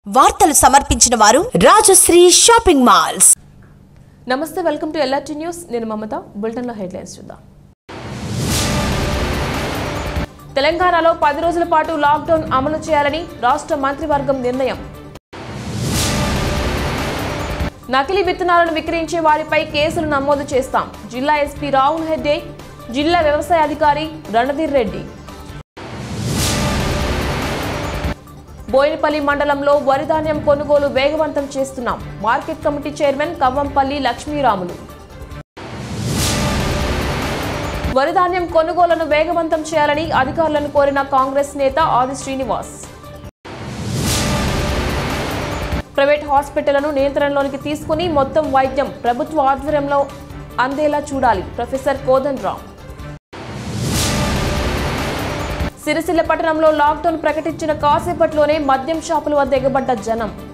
వార్తలు సమర్పించిన వారు రాజశ్రీ షాపింగ్ మాల్స్ నమస్తే వెల్కమ్ టు ఎల్ఆర్టీ న్యూస్ నేను మమత బులెటిన్లో హెడ్లైన్స్ చూద్దాం తెలంగాణలో పది రోజుల పాటు లాక్డౌన్ అమలు చేయాలని రాష్ట్ర మంత్రివర్గం నిర్ణయం నకిలీ విత్తనాలను విక్రయించే వారిపై కేసులు నమోదు చేస్తాం జిల్లా ఎస్పీ రాహుల్ హెడ్డే జిల్లా వ్యవసాయ అధికారి రణధీర్ రెడ్డి బోయినపల్లి మండలంలో వరి ధాన్యం కొనుగోలు వేగవంతం చేస్తున్నాం market committee chairman Kavvampalli Lakshmi Ramulu వరి ధాన్యం కొనుగోలును వేగవంతం చేయాలని అధికారులను కోరిన కాంగ్రెస్ నేత ఆది శ్రీనివాస్ ప్రైవేట్ హాస్పిటళ్లను నియంత్రణలోనికి తీసుకుని మొత్తం వైద్యం ప్రభుత్వ ఆధ్వర్యంలో అందేలా చూడాలి ప్రొఫెసర్ కోదన్ రామ్ సిరిసిల్ల పట్టణంలో లాక్డౌన్ ప్రకటించిన కాసేపట్లోనే మద్యం షాపుల వద్ద ఎగబడ్డ జనం